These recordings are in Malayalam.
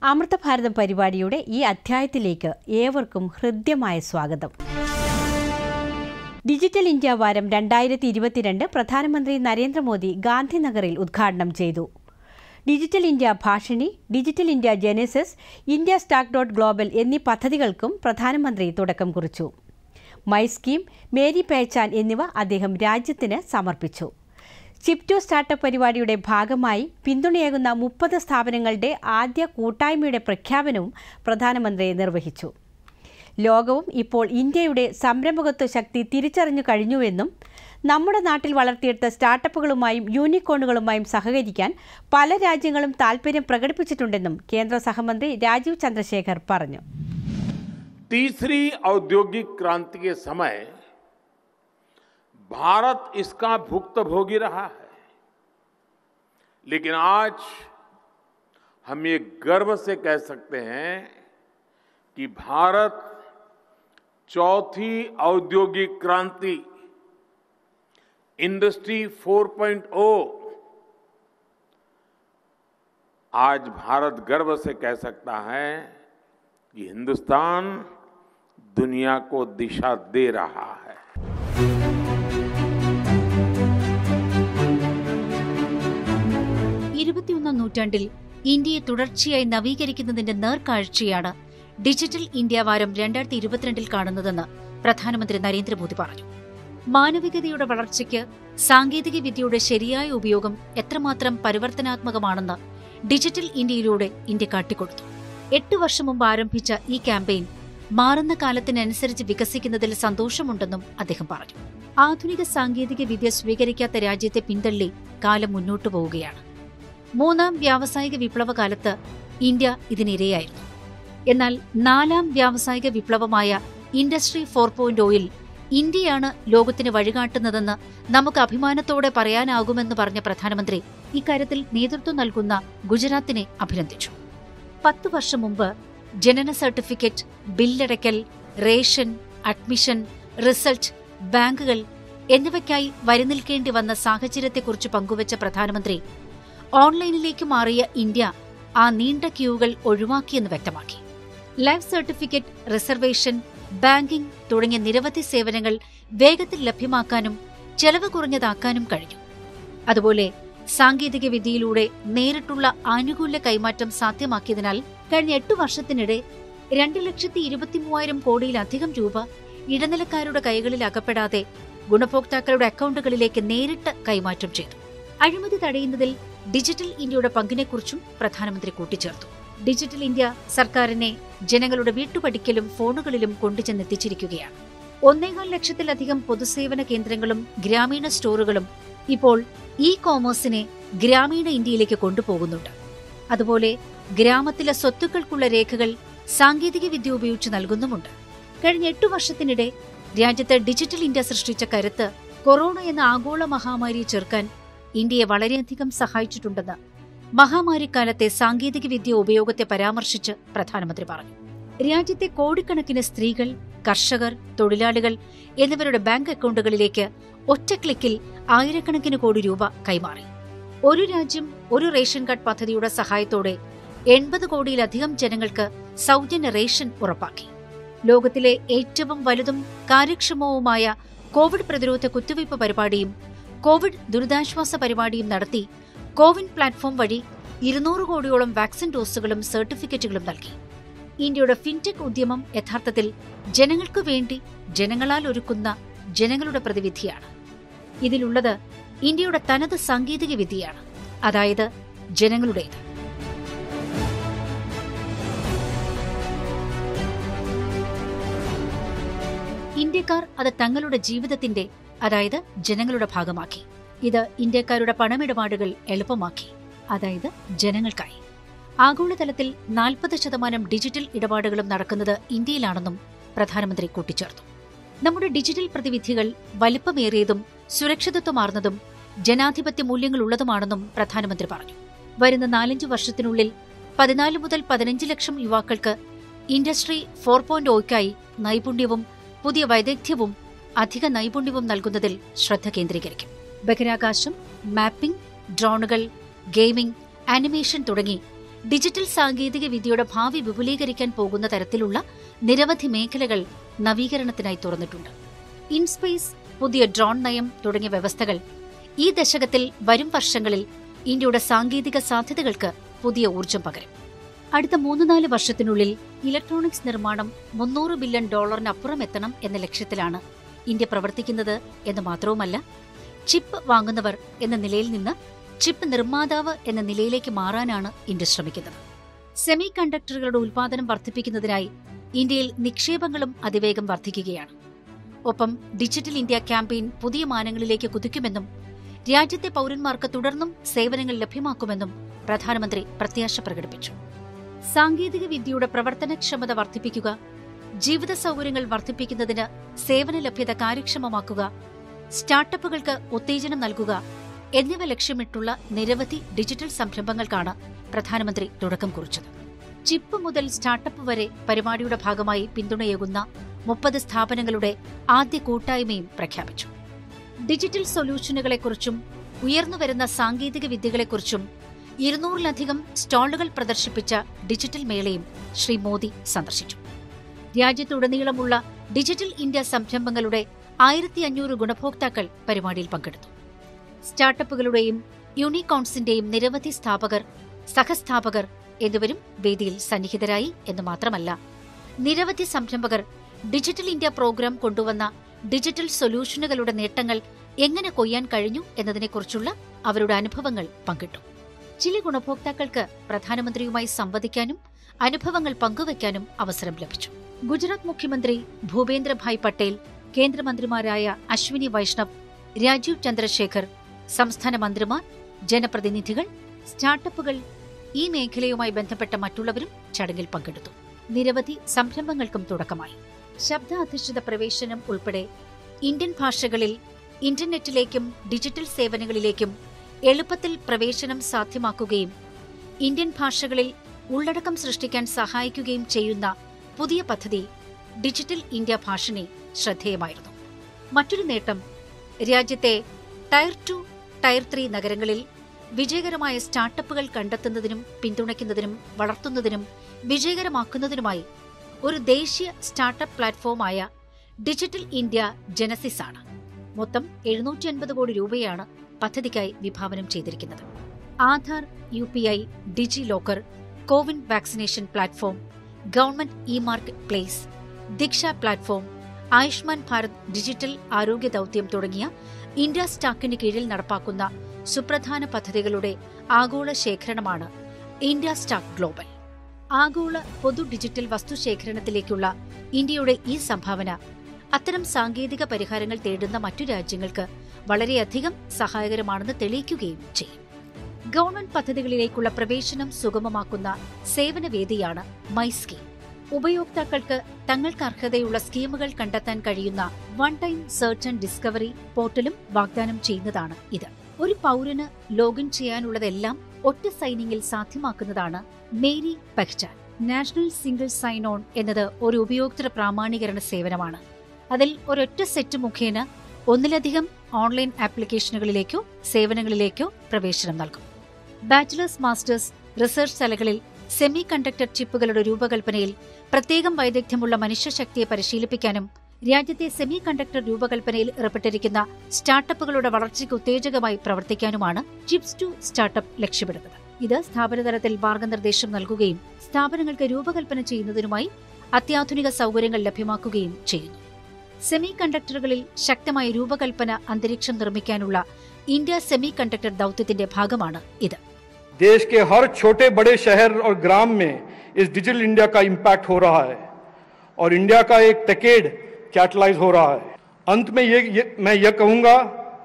അമൃതഭാരതം പരിപാടിയുടെ ഈ അധ്യായത്തിലേക്ക് ഏവർക്കും ഹൃദ്യമായ സ്വാഗതം ഡിജിറ്റൽ ഇന്ത്യ വാരം രണ്ടായിരത്തി ഇരുപത്തിരണ്ട് പ്രധാനമന്ത്രി നരേന്ദ്രമോദി ഗാന്ധിനഗറിൽ ഉദ്ഘാടനം ചെയ്തു digital India Bhashini digital India Genesis India Stack dot global എന്നീ പദ്ധതികൾക്കും പ്രധാനമന്ത്രി തുടക്കം കുറിച്ചു മൈ സ്കീം മേരി പേച്ചാൻ എന്നിവ അദ്ദേഹം രാജ്യത്തിന് സമർപ്പിച്ചു ചിപ് ടു സ്റ്റാർട്ടപ്പ് പരിപാടിയുടെ ഭാഗമായി പിന്തുണയേകുന്ന മുപ്പത് സ്ഥാപനങ്ങളുടെ ആദ്യ കൂട്ടായ്മയുടെ പ്രഖ്യാപനവും പ്രധാനമന്ത്രി നിർവഹിച്ചു ലോകവും ഇപ്പോൾ ഇന്ത്യയുടെ സംരംഭകത്വ ശക്തി തിരിച്ചറിഞ്ഞു കഴിഞ്ഞുവെന്നും നമ്മുടെ നാട്ടിൽ വളർത്തിയെടുത്ത സ്റ്റാർട്ടപ്പുകളുമായും യൂണിക്കോണുകളുമായും സഹകരിക്കാൻ പല രാജ്യങ്ങളും താൽപ്പര്യം പ്രകടിപ്പിച്ചിട്ടുണ്ടെന്നും കേന്ദ്ര സഹമന്ത്രി രാജീവ് ചന്ദ്രശേഖർ പറഞ്ഞു तीसरी औद्योगिक क्रांति के समय भारत इसका भुक्तभोगी रहा है लेकिन आज हम ये गर्व से कह सकते हैं कि भारत चौथी औद्योगिक क्रांति इंडस्ट्री 4.0 आज भारत गर्व से कह सकता है कि हिंदुस्तान दुनिया को दिशा दे रहा है ഇരുപത്തിയൊന്നാം നൂറ്റാണ്ടിൽ ഇന്ത്യയെ തുടർച്ചയായി നവീകരിക്കുന്നതിന്റെ നേർക്കാഴ്ചയാണ് ഡിജിറ്റൽ ഇന്ത്യ വാരം രണ്ടായിരത്തി ഇരുപത്തിരണ്ടിൽ കാണുന്നതെന്ന് പ്രധാനമന്ത്രി നരേന്ദ്രമോദി പറഞ്ഞു മാനവികതയുടെ വളർച്ചയ്ക്ക് സാങ്കേതിക വിദ്യയുടെ ശരിയായ ഉപയോഗം എത്രമാത്രം പരിവർത്തനാത്മകമാണെന്ന് ഡിജിറ്റൽ ഇന്ത്യയിലൂടെ ഇന്ത്യ കാട്ടിക്കൊടുത്തു എട്ട് വർഷം മുമ്പ് ആരംഭിച്ച ഈ ക്യാമ്പയിൻ മാറുന്ന കാലത്തിനനുസരിച്ച് വികസിക്കുന്നതിൽ സന്തോഷമുണ്ടെന്നും അദ്ദേഹം പറഞ്ഞു ആധുനിക സാങ്കേതിക വിദ്യ സ്വീകരിക്കാത്ത രാജ്യത്തെ പിന്തള്ളി കാലം മുന്നോട്ടു പോവുകയാണ് മൂന്നാം വ്യാവസായിക വിപ്ലവ കാലത്ത് ഇന്ത്യ ഇതിനിരയായിരുന്നു എന്നാൽ നാലാം വ്യാവസായിക വിപ്ലവമായ ഇൻഡസ്ട്രി ഫോർ പോയിന്റ് ഓയിൽ ഇന്ത്യയാണ് ലോകത്തിന് വഴികാട്ടുന്നതെന്ന് നമുക്ക് അഭിമാനത്തോടെ പറയാനാകുമെന്ന് പറഞ്ഞ പ്രധാനമന്ത്രി ഇക്കാര്യത്തിൽ നേതൃത്വം നൽകുന്ന ഗുജറാത്തിനെ അഭിനന്ദിച്ചു പത്തു വർഷം മുമ്പ് ജനന സർട്ടിഫിക്കറ്റ് ബില്ലടയ്ക്കൽ റേഷൻ അഡ്മിഷൻ റിസൾട്ട് ബാങ്കുകൾ എന്നിവയ്ക്കായി വരിനിൽക്കേണ്ടി വന്ന സാഹചര്യത്തെക്കുറിച്ച് പങ്കുവച്ച പ്രധാനമന്ത്രി ഓൺലൈനിലേക്ക് മാറിയ ഇന്ത്യ ആ നീണ്ട ക്യൂകൾ ഒഴിവാക്കിയെന്ന് വ്യക്തമാക്കി ലൈഫ് സർട്ടിഫിക്കറ്റ് റിസർവേഷൻ ബാങ്കിംഗ് തുടങ്ങിയ നിരവധി സേവനങ്ങൾ വേഗത്തിൽ ലഭ്യമാക്കാനും ചെലവ് കുറഞ്ഞതാക്കാനും കഴിഞ്ഞു അതുപോലെ സാങ്കേതിക വിദ്യയിലൂടെ നേരിട്ടുള്ള ആനുകൂല്യ കൈമാറ്റം സാധ്യമാക്കിയതിനാൽ കഴിഞ്ഞ എട്ടു വർഷത്തിനിടെ രണ്ട് ലക്ഷത്തി ഇരുപത്തിമൂവായിരം കോടിയിലധികം രൂപ ഇടനിലക്കാരുടെ കൈകളിൽ അകപ്പെടാതെ ഗുണഭോക്താക്കളുടെ അക്കൗണ്ടുകളിലേക്ക് നേരിട്ട് കൈമാറ്റം ചെയ്തു അഴിമതി തടയുന്നതിൽ ഡിജിറ്റൽ ഇന്ത്യയുടെ പങ്കിനെക്കുറിച്ചും പ്രധാനമന്ത്രി കൂട്ടിച്ചേർത്തു ഡിജിറ്റൽ ഇന്ത്യ സർക്കാരിനെ ജനങ്ങളുടെ വീട്ടുപടിക്കലും ഫോണുകളിലും കൊണ്ടുചെന്നെത്തിച്ചിരിക്കുകയാണ് ഒന്നേകാൽ ലക്ഷത്തിലധികം പൊതുസേവന കേന്ദ്രങ്ങളും ഗ്രാമീണ സ്റ്റോറുകളും ഇപ്പോൾ ഇ കോമേഴ്സിനെ ഗ്രാമീണ ഇന്ത്യയിലേക്ക് കൊണ്ടുപോകുന്നുണ്ട് അതുപോലെ ഗ്രാമത്തിലെ സ്വത്തുക്കൾക്കുള്ള രേഖകൾ സാങ്കേതിക വിദ്യ ഉപയോഗിച്ച് നൽകുന്നുമുണ്ട് കഴിഞ്ഞ എട്ടു വർഷത്തിനിടെ രാജ്യത്ത് ഡിജിറ്റൽ ഇന്ത്യ സൃഷ്ടിച്ച കരുത്ത് കൊറോണ എന്ന ആഗോള മഹാമാരിയെ ചെറുക്കാൻ ഇന്ത്യയെ വളരെയധികം സഹായിച്ചിട്ടുണ്ടെന്ന് മഹാമാരിക്കാലത്തെ സാങ്കേതിക വിദ്യ ഉപയോഗത്തെ പരാമർശിച്ച് പ്രധാനമന്ത്രി പറഞ്ഞു രാജ്യത്തെ കോടിക്കണക്കിന് സ്ത്രീകൾ കർഷകർ തൊഴിലാളികൾ എന്നിവരുടെ ബാങ്ക് അക്കൗണ്ടുകളിലേക്ക് ഒറ്റ ക്ലിക്കിൽ ആയിരക്കണക്കിന് കോടി രൂപ കൈമാറി ഒരു രാജ്യം ഒരു റേഷൻ കാർഡ് പദ്ധതിയുടെ സഹായത്തോടെ എൺപത് കോടിയിലധികം ജനങ്ങൾക്ക് സൗജന്യ റേഷൻ ഉറപ്പാക്കി ലോകത്തിലെ ഏറ്റവും വലുതും കാര്യക്ഷമവുമായ കോവിഡ് പ്രതിരോധ കുത്തിവയ്പ് പരിപാടിയും കോവിഡ് ദുരിതാശ്വാസ പരിപാടിയും നടത്തി കോവിൻ പ്ലാറ്റ്ഫോം വഴി ഇരുന്നൂറ് കോടിയോളം വാക്സിൻ ഡോസുകളും സർട്ടിഫിക്കറ്റുകളും നൽകി ഇന്ത്യയുടെ ഫിൻടെക് ഉദ്യമം യഥാർത്ഥത്തിൽ ജനങ്ങൾക്കു വേണ്ടി ജനങ്ങളാൽ ഒരുക്കുന്ന ജനങ്ങളുടെ പ്രതിവിധിയാണ് ഇതിലുള്ളത് ഇന്ത്യയുടെ തനത് സാങ്കേതിക വിദ്യയാണ് അതായത് ജനങ്ങളുടേത് ഇന്ത്യക്കാർ അത് തങ്ങളുടെ ജീവിതത്തിന്റെ അതായത് ജനങ്ങളുടെ ഭാഗമാക്കി ഇത് ഇന്ത്യക്കാരുടെ പണമിടപാടുകൾ എളുപ്പമാക്കി അതായത് ജനങ്ങൾക്കായി ആഗോളതലത്തിൽ നാൽപ്പത് ശതമാനം ഡിജിറ്റൽ ഇടപാടുകളും നടക്കുന്നത് ഇന്ത്യയിലാണെന്നും പ്രധാനമന്ത്രി കൂട്ടിച്ചേർത്തു നമ്മുടെ ഡിജിറ്റൽ പ്രതിവിധികൾ വലിപ്പമേറിയതും സുരക്ഷിതത്വമാർന്നതും ജനാധിപത്യ മൂല്യങ്ങളുള്ളതുമാണെന്നും പ്രധാനമന്ത്രി പറഞ്ഞു വരുന്ന നാലഞ്ചു വർഷത്തിനുള്ളിൽ പതിനാല് മുതൽ പതിനഞ്ച് ലക്ഷം യുവാക്കൾക്ക് ഇൻഡസ്ട്രി ഫോർ പോയിന്റ് ഒയ്ക്കായി നൈപുണ്യവും പുതിയ വൈദഗ്ധ്യവും അധിക നൈപുണ്യവും നൽകുന്നതിൽ ശ്രദ്ധ കേന്ദ്രീകരിക്കും ബഹിരാകാശം മാപ്പിംഗ് ഡ്രോണുകൾ ഗെയിമിംഗ് ആനിമേഷൻ തുടങ്ങി ഡിജിറ്റൽ സാങ്കേതിക വിദ്യയുടെ ഭാവി വിപുലീകരിക്കാൻ പോകുന്ന തരത്തിലുള്ള നിരവധി മേഖലകൾ നവീകരണത്തിനായി തുറന്നിട്ടുണ്ട് ഇൻസ്പേസ് പുതിയ ഡ്രോൺ നയം തുടങ്ങിയ വ്യവസ്ഥകൾ ഈ ദശകത്തിൽ വരും വർഷങ്ങളിൽ ഇന്ത്യയുടെ സാങ്കേതിക സാധ്യതകൾക്ക് പുതിയ ഊർജം പകരും അടുത്ത മൂന്ന് നാല് വർഷത്തിനുള്ളിൽ ഇലക്ട്രോണിക്സ് നിർമ്മാണം മുന്നൂറ് ബില്യൺ ഡോളറിനപ്പുറം എത്തണം എന്ന ലക്ഷ്യത്തിലാണ് ഇന്ത്യ പ്രവർത്തിക്കുന്നത് എന്ന് മാത്രവുമല്ല ചിപ്പ് വാങ്ങുന്നവർ എന്ന നിലയിൽ നിന്ന് ചിപ്പ് നിർമ്മാതാവ് എന്ന നിലയിലേക്ക് മാറാനാണ് ഇന്ത്യ ശ്രമിക്കുന്നത് സെമി കണ്ടക്ടറുകളുടെ ഉൽപാദനം വർദ്ധിപ്പിക്കുന്നതിനായി ഇന്ത്യയിൽ നിക്ഷേപങ്ങളും അതിവേഗം വർദ്ധിക്കുകയാണ് ഒപ്പം ഡിജിറ്റൽ ഇന്ത്യ ക്യാമ്പയിൻ പുതിയ മാനങ്ങളിലേക്ക് കുതിക്കുമെന്നും രാജ്യത്തെ പൗരന്മാർക്ക് തുടർന്നും സേവനങ്ങൾ ലഭ്യമാക്കുമെന്നും പ്രധാനമന്ത്രി പ്രത്യാശ പ്രകടിപ്പിച്ചു സാങ്കേതിക വിദ്യയുടെ പ്രവർത്തനക്ഷമത വർദ്ധിപ്പിക്കുക ജീവിത സൗകര്യങ്ങൾ വർദ്ധിപ്പിക്കുന്നതിന് സേവന ലഭ്യത കാര്യക്ഷമമാക്കുക സ്റ്റാർട്ടപ്പുകൾക്ക് ഉത്തേജനം നൽകുക എന്നിവ ലക്ഷ്യമിട്ടുള്ള നിരവധി ഡിജിറ്റൽ സംരംഭങ്ങൾക്കാണ് പ്രധാനമന്ത്രി തുടക്കം കുറിച്ചത് ചിപ്പ് മുതൽ സ്റ്റാർട്ടപ്പ് വരെ പരിപാടിയുടെ ഭാഗമായി പിന്തുണയേകുന്ന മുപ്പത് സ്ഥാപനങ്ങളുടെ ആദ്യ കൂട്ടായ്മയും പ്രഖ്യാപിച്ചു ഡിജിറ്റൽ സൊല്യൂഷനുകളെക്കുറിച്ചും ഉയർന്നുവരുന്ന സാങ്കേതിക വിദ്യകളെക്കുറിച്ചും ഇരുന്നൂറിലധികം സ്റ്റാളുകൾ പ്രദർശിപ്പിച്ച ഡിജിറ്റൽ മേളയും ശ്രീ മോദി സന്ദർശിച്ചു രാജ്യത്തുടനീളമുള്ള ഡിജിറ്റൽ ഇന്ത്യ സംരംഭങ്ങളുടെ ആയിരത്തി അഞ്ഞൂറ് ഗുണഭോക്താക്കൾ പരിപാടിയിൽ പങ്കെടുത്തു സ്റ്റാർട്ടപ്പുകളുടെയും യൂണിക്കോൺസിന്റെയും നിരവധി സ്ഥാപകർ സഹസ്ഥാപകർ എന്നിവരും വേദിയിൽ സന്നിഹിതരായി എന്ന് മാത്രമല്ല നിരവധി സംരംഭകർ ഡിജിറ്റൽ ഇന്ത്യ പ്രോഗ്രാം കൊണ്ടുവന്ന ഡിജിറ്റൽ സൊല്യൂഷനുകളുടെ നേട്ടങ്ങൾ എങ്ങനെ കൊയ്യാൻ കഴിഞ്ഞു എന്നതിനെക്കുറിച്ചുള്ള അവരുടെ അനുഭവങ്ങൾ പങ്കിട്ടു ചില ഗുണഭോക്താക്കൾക്ക് പ്രധാനമന്ത്രിയുമായി സംവദിക്കാനും അനുഭവങ്ങൾ പങ്കുവയ്ക്കാനും അവസരം ലഭിച്ചു ഗുജറാത്ത് മുഖ്യമന്ത്രി ഭൂപേന്ദ്രഭായ് പട്ടേൽ കേന്ദ്രമന്ത്രിമാരായ അശ്വിനി വൈഷ്ണവ് രാജീവ് ചന്ദ്രശേഖർ സംസ്ഥാന മന്ത്രിമാർ ജനപ്രതിനിധികൾ സ്റ്റാർട്ടപ്പുകൾ ഈ മേഖലയുമായി ബന്ധപ്പെട്ട മറ്റുള്ളവരും ചടങ്ങിൽ പങ്കെടുത്തു നിരവധി സംരംഭങ്ങൾക്കും തുടക്കമായി ശബ്ദാധിഷ്ഠിത പ്രവേശനം ഉൾപ്പെടെ ഇന്ത്യൻ ഭാഷകളിൽ ഇന്റർനെറ്റിലേക്കും ഡിജിറ്റൽ സേവനങ്ങളിലേക്കും എളുപ്പത്തിൽ പ്രവേശനം സാധ്യമാക്കുകയും ഇന്ത്യൻ ഭാഷകളിൽ ഉള്ളടക്കം സൃഷ്ടിക്കാൻ സഹായിക്കുകയും ചെയ്യുന്ന പുതിയ പദ്ധതി ഡിജിറ്റൽ ഇന്ത്യ ഭാഷണി ശ്രദ്ധേയമായിരുന്നു മറ്റൊരു നേട്ടം രാജ്യത്തെ ടയർ ടു ടയർ ത്രീ നഗരങ്ങളിൽ വിജയകരമായ സ്റ്റാർട്ടപ്പുകൾ കണ്ടെത്തുന്നതിനും പിന്തുണയ്ക്കുന്നതിനും വളർത്തുന്നതിനും വിജയകരമാക്കുന്നതിനുമായി ഒരു ദേശീയ സ്റ്റാർട്ടപ്പ് പ്ലാറ്റ്ഫോമായ ഡിജിറ്റൽ ഇന്ത്യ ജനസിസ് ആണ് മൊത്തം എഴുന്നൂറ്റി അൻപത് കോടി രൂപയാണ് പദ്ധതിക്കായി വിഭാവനം ചെയ്തിരിക്കുന്നത് Aadhaar U P I DigiLocker CoWIN vaccination platform government e market place Diksha platform Ayushman Bharat digital ആരോഗ്യ ദൌത്യം തുടങ്ങിയ ഇന്ത്യ സ്റ്റാക്കിന് കീഴിൽ നടപ്പാക്കുന്ന സുപ്രധാന പദ്ധതികളുടെ ആഗോള ശേഖരണമാണ് ഇന്ത്യ സ്റ്റാക്ക് ഗ്ലോബൽ ആഗോള പൊതു ഡിജിറ്റൽ വസ്തുശേഖരണത്തിലേക്കുള്ള ഇന്ത്യയുടെ ഈ സംഭാവന അത്തരം സാങ്കേതിക പരിഹാരങ്ങൾ തേടുന്ന മറ്റു രാജ്യങ്ങൾക്ക് വളരെയധികം സഹായകരമാണെന്ന് തെളിയിക്കുകയും ചെയ്യും ഗവൺമെന്റ് പദ്ധതികളിലേക്കുള്ള പ്രവേശനം സുഗമമാക്കുന്ന സേവനവേദിയാണ് മൈ സ്കീം ഉപയോക്താക്കൾക്ക് തങ്ങൾക്ക് അർഹതയുള്ള സ്കീമുകൾ കണ്ടെത്താൻ കഴിയുന്ന one time search and discovery പോർട്ടലും വാഗ്ദാനം ചെയ്യുന്നതാണ് ഇത് ഒരു പൗരന് ലോഗിൻ ചെയ്യാനുള്ളതെല്ലാം ഒറ്റ സൈനിങ്ങിൽ സാധ്യമാക്കുന്നതാണ് Meri Pehchaan national single sign on എന്നത് ഒരു ഉപയോക്തൃ പ്രാമാണീകരണ സേവനമാണ് അതിൽ ഒരൊറ്റ സെറ്റ് മുഖേന ഒന്നിലധികം ഓൺലൈൻ ആപ്ലിക്കേഷനുകളിലേക്കോ സേവനങ്ങളിലേക്കോ പ്രവേശനം നൽകും ബാച്ചിലേഴ്സ് മാസ്റ്റേഴ്സ് റിസർച്ച് ശാലകളിൽ സെമി കണ്ടക്ടർ ചിപ്പുകളുടെ രൂപകൽപ്പനയിൽ പ്രത്യേകം വൈദഗ്ധ്യമുള്ള മനുഷ്യശക്തിയെ പരിശീലിപ്പിക്കാനും രാജ്യത്തെ സെമി കണ്ടക്ടർ രൂപകൽപ്പനയിൽ ഏർപ്പെട്ടിരിക്കുന്ന സ്റ്റാർട്ടപ്പുകളുടെ വളർച്ചയ്ക്ക് ഉത്തേജകമായി പ്രവർത്തിക്കാനുമാണ് ചിപ്സ് ടു സ്റ്റാർട്ടപ്പ് ലക്ഷ്യമിടുന്നത് ഇത് സ്ഥാപനതലത്തിൽ മാർഗനിർദ്ദേശം നൽകുകയും സ്ഥാപനങ്ങൾക്ക് രൂപകൽപ്പന ചെയ്യുന്നതിനുമായി അത്യാധുനിക സൗകര്യങ്ങൾ ലഭ്യമാക്കുകയും ചെയ്യുന്നു സെമി കണ്ടക്ടറുകളിൽ ശക്തമായ രൂപകൽപ്പന അന്തരീക്ഷം നിർമ്മിക്കാനുള്ള ഇന്ത്യ സെമി കണ്ടക്ടർ ദൌത്യത്തിന്റെ ഭാഗമാണ് ഇത് देश के हर छोटे बड़े शहर और ग्राम में इस डिजिटल इंडिया का इम्पैक्ट हो रहा है और इंडिया का एक टकेड कैटलाइज हो रहा है अंत में ये, ये मैं ये कहूंगा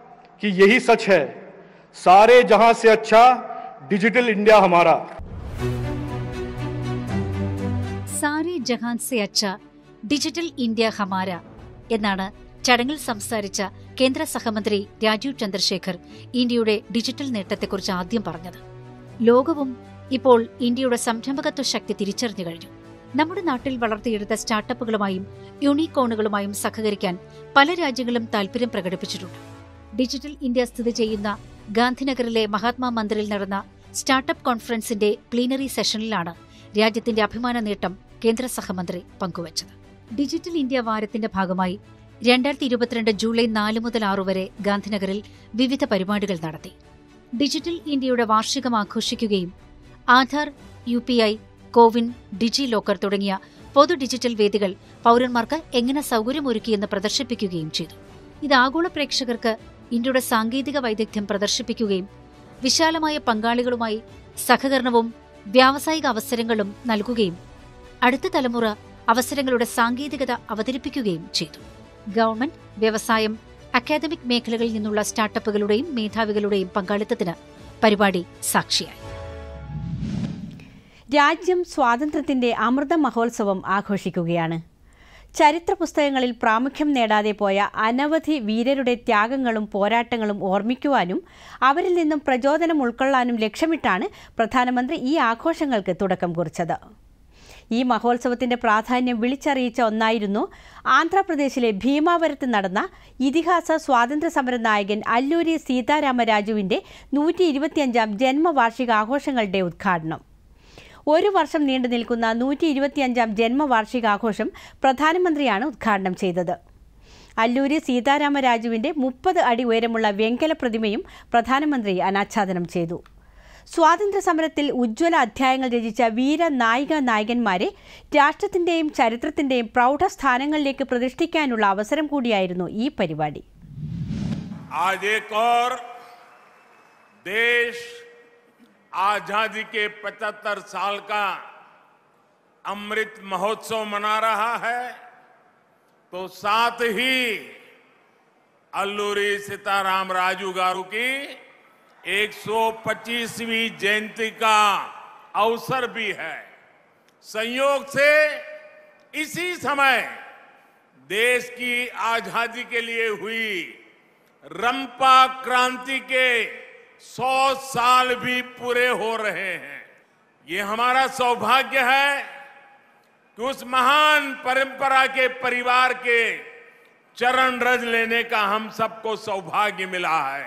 कि यही सच है सारे जहां से अच्छा डिजिटल इंडिया हमारा സാരെ ജഹാൻ സെ അച്ച ഡിജിറ്റൽ ഇന്ത്യ ഹമാര എന്നാണ് ചടങ്ങിൽ സംസാരിച്ച കേന്ദ്ര സഹമന്ത്രി രാജീവ് ചന്ദ്രശേഖർ ഇന്ത്യയുടെ ഡിജിറ്റൽ നേട്ടത്തെക്കുറിച്ച് ആദ്യം പറഞ്ഞത് ലോകവും ഇപ്പോൾ ഇന്ത്യയുടെ സംരംഭകത്വ ശക്തി തിരിച്ചറിഞ്ഞു കഴിഞ്ഞു നമ്മുടെ നാട്ടിൽ വളർത്തിയെടുത്ത സ്റ്റാർട്ടപ്പുകളുമായും യൂണിക്കോണുകളുമായും സഹകരിക്കാൻ പല രാജ്യങ്ങളും താൽപര്യം പ്രകടിപ്പിച്ചിട്ടുണ്ട് ഡിജിറ്റൽ ഇന്ത്യ സ്ഥിതി ചെയ്യുന്ന ഗാന്ധിനഗറിലെ മഹാത്മാ മന്ദിറിൽ നടന്ന സ്റ്റാർട്ടപ്പ് കോൺഫറൻസിന്റെ പ്ലീനറി സെഷനിലാണ് രാജ്യത്തിന്റെ അഭിമാന നേട്ടം കേന്ദ്ര സഹമന്ത്രി പങ്കുവച്ചത് ഡിജിറ്റൽ ഇന്ത്യ വാരത്തിന്റെ ഭാഗമായി രണ്ടായിരത്തി ഇരുപത്തിരണ്ട് ജൂലൈ നാല് മുതൽ ആറു വരെ ഗാന്ധിനഗറിൽ വിവിധ പരിപാടികൾ നടത്തി ഡിജിറ്റൽ ഇന്ത്യയുടെ വാർഷികം ആഘോഷിക്കുകയും Aadhaar U P I CoWIN DigiLocker തുടങ്ങിയ പൊതു ഡിജിറ്റൽ വേദികൾ പൌരന്മാർക്ക് എങ്ങനെ സൗകര്യമൊരുക്കിയെന്ന് പ്രദർശിപ്പിക്കുകയും ചെയ്തു ഇത് ആഗോള പ്രേക്ഷകർക്ക് ഇന്ത്യയുടെ സാങ്കേതിക വൈദഗ്ധ്യം പ്രദർശിപ്പിക്കുകയും വിശാലമായ പങ്കാളികളുമായി സഹകരണവും വ്യാവസായിക അവസരങ്ങളും നൽകുകയും അടുത്ത തലമുറ അവസരങ്ങളുടെ സാങ്കേതികത അവതരിപ്പിക്കുകയും ചെയ്തു ഗവൺമെന്റ് വ്യവസായം അക്കാദമിക് മേഖലകളിൽ നിന്നുള്ള സ്റ്റാർട്ടപ്പുകളുടെയും മേധാവികളുടെയും പങ്കാളിത്തത്തിന് പരിപാടി സാക്ഷിയായി രാജ്യം സ്വാതന്ത്ര്യത്തിന്റെ അമൃത മഹോത്സവം ആഘോഷിക്കുകയാണ് ചരിത്ര പുസ്തകങ്ങളിൽ പ്രാമുഖ്യം നേടാതെ പോയ അനവധി വീരരുടെ ത്യാഗങ്ങളും പോരാട്ടങ്ങളും ഓർമ്മിക്കുവാനും അവരിൽ നിന്നും പ്രചോദനം ഉൾക്കൊള്ളാനും ലക്ഷ്യമിട്ടാണ് പ്രധാനമന്ത്രി ഈ ആഘോഷങ്ങൾക്ക് തുടക്കം കുറിച്ചത് ഈ മഹോത്സവത്തിന്റെ പ്രാധാന്യം വിളിച്ചറിയിച്ച ഒന്നായിരുന്നു ആന്ധ്രാപ്രദേശിലെ ഭീമാവരത്ത് നടന്ന ഇതിഹാസ സ്വാതന്ത്ര്യ സമര നായകൻ അല്ലൂരി സീതാരാമരാജുവിന്റെ നൂറ്റി ഇരുപത്തിയഞ്ചാം ജന്മവാർഷികാഘോഷങ്ങളുടെ ഉദ്ഘാടനം ഒരു വർഷം നീണ്ടു നിൽക്കുന്ന നൂറ്റി ഇരുപത്തിയഞ്ചാം ജന്മവാർഷികാഘോഷം പ്രധാനമന്ത്രിയാണ് ഉദ്ഘാടനം ചെയ്തത് അല്ലൂരി സീതാരാമരാജുവിന്റെ മുപ്പത് അടി ഉയരമുള്ള വെങ്കല പ്രതിമയും പ്രധാനമന്ത്രി അനാച്ഛാദനം ചെയ്തു സ്വാതന്ത്ര്യ സമരത്തിൽ ഉജ്ജ്വല അധ്യായങ്ങൾ രചിച്ച വീര നായിക നായകന്മാരെ രാഷ്ട്രത്തിന്റെയും ചരിത്രത്തിന്റെയും പ്രൗഢസ്ഥാനങ്ങളിലേക്ക് പ്രതിഷ്ഠിക്കാനുള്ള അവസരം കൂടിയായിരുന്നു ഈ പരിപാടി आज एक और देश आजादी के 75 साल का अमृत महोत्सव मना रहा है तो साथ ही अल्लूरी सीताराम राजू गारू की 125वीं जयंती का अवसर भी है संयोग से इसी समय देश की आजादी के लिए हुई रंपा क्रांति के सौ साल भी पूरे हो रहे हैं ये हमारा सौभाग्य है कि उस महान परंपरा के परिवार के चरण रज लेने का हम सबको सौभाग्य मिला है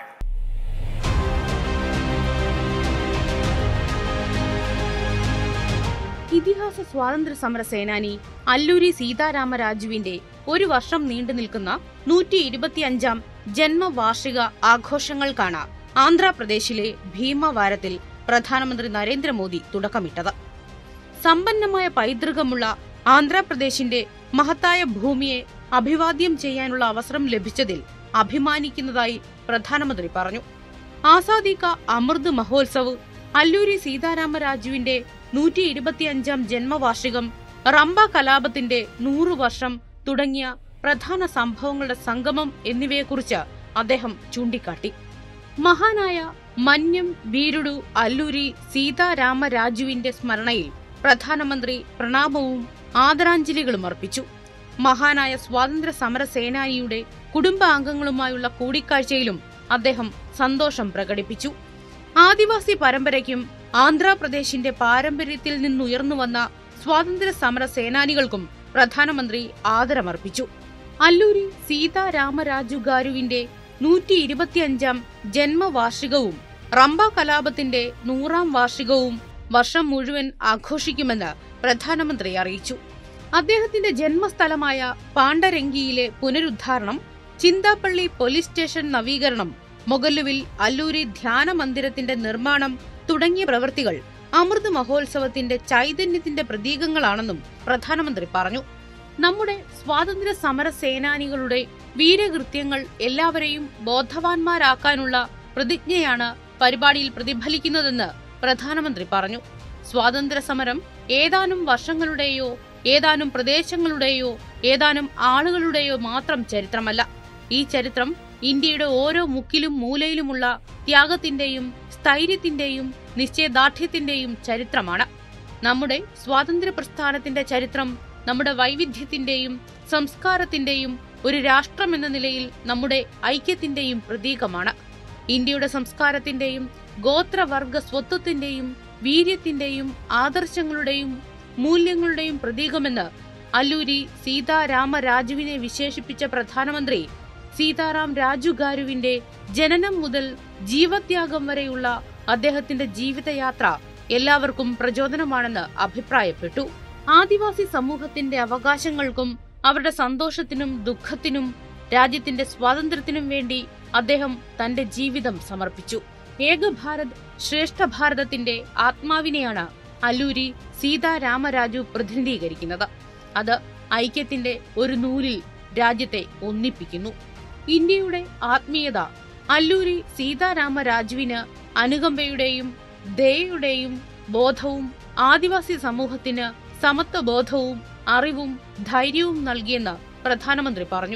ഇതിഹാസ സ്വാതന്ത്ര്യ സമര സേനാനി അല്ലൂരി സീതാരാമരാജുവിന്റെ ഒരു വർഷം നീണ്ടു നിൽക്കുന്ന നൂറ്റി ഇരുപത്തിയഞ്ചാം ജന്മവാർഷിക ആഘോഷങ്ങൾക്കാണ് ആന്ധ്രാപ്രദേശിലെ ഭീമവാരത്തിൽ പ്രധാനമന്ത്രി നരേന്ദ്രമോദി തുടക്കമിട്ടത് സമ്പന്നമായ പൈതൃകമുള്ള ആന്ധ്രാപ്രദേശിന്റെ മഹത്തായ ഭൂമിയെ അഭിവാദ്യം ചെയ്യാനുള്ള അവസരം ലഭിച്ചതിൽ അഭിമാനിക്കുന്നതായി പ്രധാനമന്ത്രി പറഞ്ഞു ആസാദി കാ അമൃത് മഹോത്സവ് അല്ലൂരി സീതാരാമരാജുവിന്റെ നൂറ്റി ഇരുപത്തിയഞ്ചാം ജന്മവാർഷികം റംബ കലാപത്തിന്റെ നൂറു വർഷം തുടങ്ങിയ പ്രധാന സംഭവങ്ങളുടെ സംഗമം എന്നിവയെക്കുറിച്ച് അദ്ദേഹം ചൂണ്ടിക്കാട്ടി മഹാനായ മന്യം വീരുടു അല്ലൂരി സീതാരാമരാജുവിന്റെ സ്മരണയിൽ പ്രധാനമന്ത്രി പ്രണാമവും ആദരാഞ്ജലികളും അർപ്പിച്ചു മഹാനായ സ്വാതന്ത്ര്യ സമര സേനാനിയുടെ കുടുംബാംഗങ്ങളുമായുള്ള കൂടിക്കാഴ്ചയിലും അദ്ദേഹം സന്തോഷം പ്രകടിപ്പിച്ചു ആദിവാസി പരമ്പരയ്ക്കും ആന്ധ്രാപ്രദേശിന്റെ പാരമ്പര്യത്തിൽ നിന്നുയർന്നു വന്ന സ്വാതന്ത്ര്യ സമര സേനാനികൾക്കും പ്രധാനമന്ത്രി ആദരമർപ്പിച്ചു അല്ലൂരി സീതാരാമരാജുഗാരുവിന്റെ നൂറ്റി ഇരുപത്തിയഞ്ചാം ജന്മവാർഷികവും റംബ കലാപത്തിന്റെ നൂറാം വാർഷികവും വർഷം മുഴുവൻ ആഘോഷിക്കുമെന്ന് പ്രധാനമന്ത്രി അറിയിച്ചു അദ്ദേഹത്തിന്റെ ജന്മസ്ഥലമായ പാണ്ഡരംഗിയിലെ പുനരുദ്ധാരണം ചിന്താപ്പള്ളി പോലീസ് സ്റ്റേഷൻ നവീകരണം മൊഗല്ലുവിൽ അല്ലൂരി ധ്യാന മന്ദിരത്തിന്റെ നിർമ്മാണം തുടങ്ങിയ പ്രവൃത്തികൾ അമൃത് മഹോത്സവത്തിന്റെ ചൈതന്യത്തിന്റെ പ്രതീകങ്ങളാണെന്നും പ്രധാനമന്ത്രി പറഞ്ഞു നമ്മുടെ സ്വാതന്ത്ര്യ സമര സേനാനികളുടെ വീരകൃത്യങ്ങൾ എല്ലാവരെയും ബോധവാന്മാരാക്കാനുള്ള പ്രതിജ്ഞയാണ് പരിപാടിയിൽ പ്രതിഫലിക്കുന്നതെന്ന് പ്രധാനമന്ത്രി പറഞ്ഞു സ്വാതന്ത്ര്യ സമരം ഏതാനും വർഷങ്ങളുടെയോ ഏതാനും പ്രദേശങ്ങളുടെയോ ഏതാനും ആളുകളുടെയോ മാത്രം ചരിത്രമല്ല ഈ ചരിത്രം ഇന്ത്യയുടെ ഓരോ മുക്കിലും മൂലയിലുമുള്ള ത്യാഗത്തിന്റെയും സ്ഥൈര്യത്തിന്റെയും നിശ്ചയദാർഢ്യത്തിന്റെയും ചരിത്രമാണ് നമ്മുടെ സ്വാതന്ത്ര്യ പ്രസ്ഥാനത്തിന്റെ ചരിത്രം നമ്മുടെ വൈവിധ്യത്തിന്റെയും സംസ്കാരത്തിന്റെയും ഒരു രാഷ്ട്രം എന്ന നിലയിൽ നമ്മുടെ ഐക്യത്തിന്റെയും പ്രതീകമാണ് ഇന്ത്യയുടെ സംസ്കാരത്തിന്റെയും ഗോത്രവർഗ സ്വത്വത്തിന്റെയും വീര്യത്തിന്റെയും ആദർശങ്ങളുടെയും മൂല്യങ്ങളുടെയും പ്രതീകമെന്ന് അല്ലൂരി സീതാരാമരാജുവിനെ വിശേഷിപ്പിച്ച പ്രധാനമന്ത്രി സീതാറാം രാജുഗാരുവിന്റെ ജനനം മുതൽ ജീവത്യാഗം വരെയുള്ള അദ്ദേഹത്തിന്റെ ജീവിതയാത്ര എല്ലാവർക്കും പ്രചോദനമാണെന്ന് അഭിപ്രായപ്പെട്ടു ആദിവാസി സമൂഹത്തിന്റെ അവകാശങ്ങൾക്കും അവരുടെ സന്തോഷത്തിനും ദുഃഖത്തിനും രാജ്യത്തിന്റെ സ്വാതന്ത്ര്യത്തിനും വേണ്ടി അദ്ദേഹം തന്റെ ജീവിതം സമർപ്പിച്ചു ഏക ഭാരത് ശ്രേഷ്ഠ ഭാരതത്തിന്റെ ആത്മാവിനെയാണ് അല്ലൂരി സീതാരാമരാജു പ്രതിനിധീകരിക്കുന്നത് അത് ഐക്യത്തിന്റെ ഒരു നൂലിൽ രാജ്യത്തെ ഒന്നിപ്പിക്കുന്നു ഇന്ത്യയുടെ ആത്മീയത അല്ലൂരി സീതാരാമരാജുവിന് അനുകമ്പയുടെയും ദയയുടെയും ബോധവും ആദിവാസി സമൂഹത്തിന് സമത്വ ബോധവും അറിവും ധൈര്യവും നൽകിയെന്ന് പ്രധാനമന്ത്രി പറഞ്ഞു